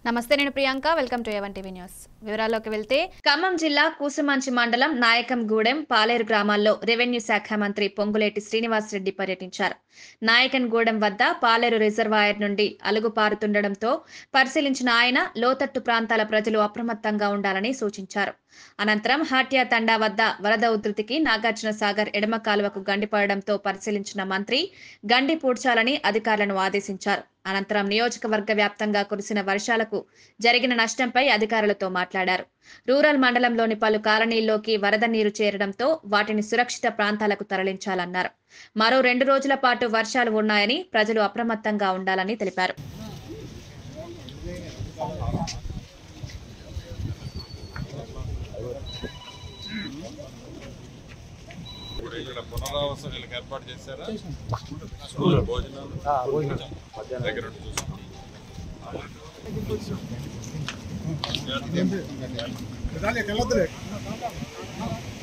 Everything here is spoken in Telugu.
నమస్తే నేను Priyanka welcome to A one TV news వివరాల్లోకి వెళ్తే ఖమ్మం జిల్లా కూసుమంచి మండలం నాయకంగూడెం పాలేరు గ్రామాల్లో రెవెన్యూ శాఖ మంత్రి పొంగులేటి శ్రీనివాసరెడ్డి పర్యటించారు నాయకన్గూడెం వద్ద పాలేరు రిజర్వాయర్ నుండి అలుగు పారుతుండటంతో పరిశీలించిన ఆయన లోతట్టు ప్రాంతాల ప్రజలు అప్రమత్తంగా ఉండాలని సూచించారు అనంతరం హాట్యా తండా వద్ద వరద ఉధృతికి నాగార్జున సాగర్ ఎడమ కాలువకు గండిపడడంతో పరిశీలించిన మంత్రి గండి పూడ్చాలని అధికారులను ఆదేశించారు అనంతరం నియోజకవర్గ వ్యాప్తంగా కురిసిన వర్షాలకు జరిగిన నష్టంపై అధికారులతో మాట్లాడారు రూరల్ మండలంలోని పలు కాలనీల్లోకి వరద నీరు చేరడంతో వాటిని సురక్షిత ప్రాంతాలకు తరలించాలన్నారు మరో రెండు రోజుల పాటు వర్షాలు ఉన్నాయని ప్రజలు అప్రమత్తంగా ఉండాలని తెలిపారు ఇప్పుడు ఇక్కడ పునరావాస వీళ్ళకి ఏర్పాటు చేశారా స్కూల్ భోజనాలు దగ్గర ఉండి చూసుకోండి. Dale, que el otro.